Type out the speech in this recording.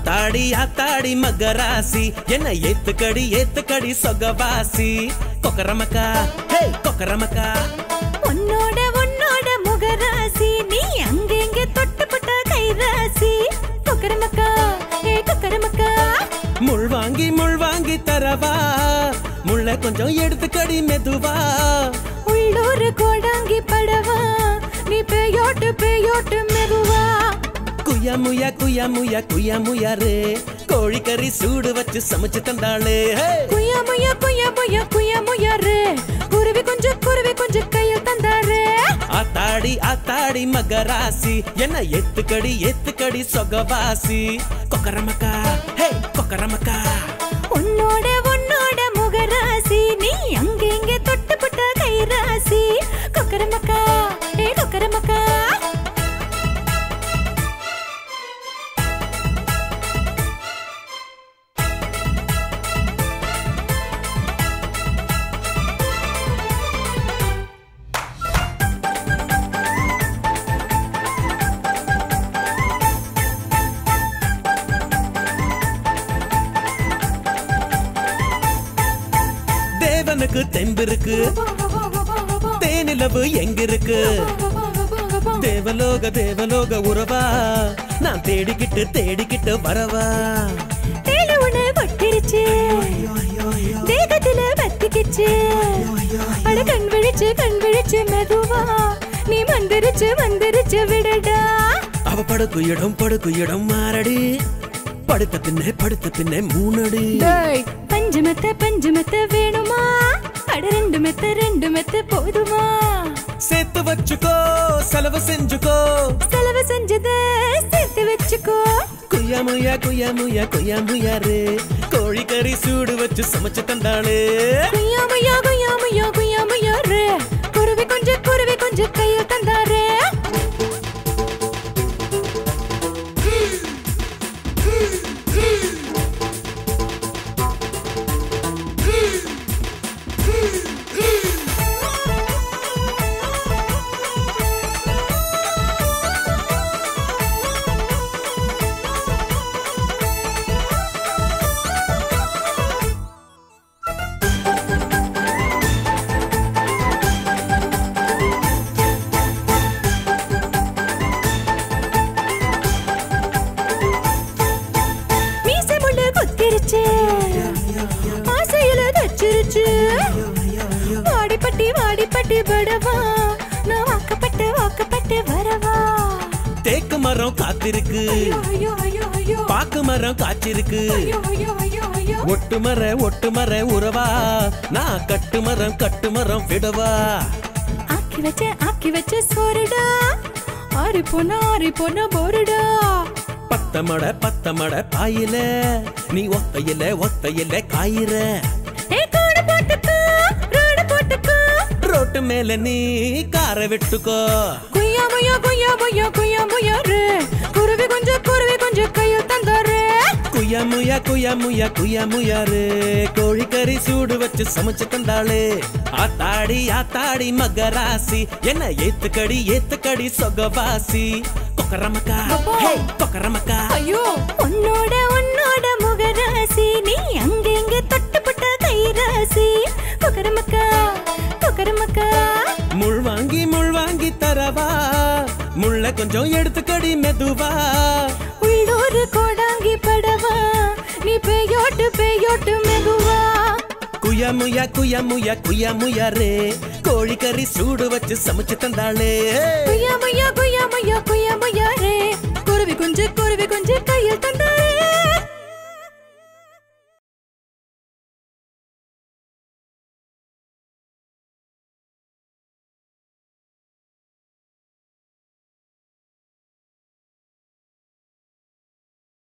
ஆத்தாடி ஆத்தாடி மகராசி என்ன ஏத்துக்கடி ஏத்துக்கடி சொகவாசி கொக்கரமக்கா ஹே கொக்கரமக்கா உன்னோட உன்னோட முகராசி நீ அங்கெங்க தொட்டுப்பட்ட கைராசி கொக்கரமக்கா ஏ கொக்கரமக்கா முள் வாங்கி முள் வாங்கி தரவா முள்ள கொஞ்சம் எடுத்துக்கடி மெதுவா உள்ளூர் கோடாங்கி படவா நீ பேயோட்டு பேயோட்டு மெதுவா குயா முயா குயா முயா குயா முயாரு கோழிக்கறி சூடு வச்சு சமைச்சு தந்தாளே ஹே! குயா முயா குயா முயா குயா முயாரு குருவி கொஞ்சம் குருவி கொஞ்சம் கையில் தந்தாரு ஆத்தாடி ஆத்தாடி மகராசி என்ன ஏத்துக்கடி ஏத்துக்கடி சொகவாசி கொக்கரமக்கா ஹே கொக்கரமக்கா உன்னோட உன்னோட முகராசி நீ அங்கெங்க தொட்டுப்பட்ட கைராசி கொக்கரமக்கா ஏ கொக்கரமக்கா தேவனுக்கு தெம்பிருக்கு தேனிலவு எங்க இருக்கு தேவலோக தேவலோக உறவா நான் தேடிக்கிட்டு தேடிக்கிட்டு வரவா தேடு உன கொட்டிருச்சு தேகத்துல பத்திக்கிச்சு அட கண் விழிச்சு கண் விழிச்சு மெதுவா நீ மந்திரிச்சு மந்திரிச்சு விடடா அவ படுக்கு இடம் படுக்கு இடம் மாறடி படுத்த பின்னே படுத்த பின்னே மூணடி டேய் பஞ்சு மெத்த பஞ்சு மெத்த வேணுமா அட ரெண்டு மெத்த ரெண்டு மெத்த போதுமா சேர்த்து வச்சுக்கோ செலவு செஞ்சுக்கோ செலவு செஞ்சத சேர்த்து வச்சுக்கோ குய்யாமுயா குய்யாமுயா குய்யாமுயாரு கோழிக்கறி சூடு வச்சு சமைச்சு தந்தாளே குய்யாமையா குய்யாமையா குய்யாமையா ரே குருவி கொஞ்சம் குருவி கொஞ்சம் கையில் தந்தாரே மீசை முள்ளு குத்திருச்சு ஆசையில தச்சிருச்சு வாடிப்பட்டி வாடிப்பட்டி படவா நான் வாக்கப்பட்டு வாக்கப்பட்டு வரவா தேக்கு மரம் காத்திருக்கு ஐயோ ஐயோ ஐயோ பாக்கு மரம் காய்ச்சிருக்கு ஐயோ ஐயோ ஐயோ ஐயோ ஒட்டு மர ஒட்டு மர உறவா நான் கட்டு மரம் கட்டு மரம் விடவா ஆக்கி வச்ச ஆக்கி வச்ச சோறுடா ஆறி போனா ஆறி போனா போருடா பத்த மட பத்த மட பாயில நீ ஒத்தையில ஒத்தையில காயிற ஏ கோடு போட்டுக்கோ ரோடு போட்டுக்கோ ரோட்டு மேல நீ காரை விட்டுக்கோ குய்யா முய்யா குய்யா முய்யா குய்யா முய்யா ரே குருவி கொஞ்சம் குருவி கொஞ்சம் கையில் தந்தாரே குய்யா முயா குய்யா முயா குய்யா முயாரு கோழிக்கறி சூடு வச்சு சமைச்சு தந்தாளே ஆத்தாடி ஆத்தாடி மகராசி என்ன ஏத்துக்கடி ஏத்துக்கடி சொகவாசி கொக்கரமக்கா ஹே கொக்கரமக்கா ஐயோ உன்னோட உன்னோட முகராசி நீ அங்கெங்க தொட்டுப்பட்ட கைராசி கொக்கரமக்கா கொக்கரமக்கா முள் வாங்கி முள் வாங்கி தரவா முள்ள கொஞ்சம் எடுத்துக்கடி மெதுவா உள்ளூர் கோடாங்கி படவா நீ பேயோட்டு பேயோட்டு மெதுவா குயமுயா குயமுயா குயமுயாரே கோழிக்கறி சூடு வச்சு சமைச்சு தந்தாளே குய்யா முய்யா குய்யா முய்யா குய்யா முய்யா ரே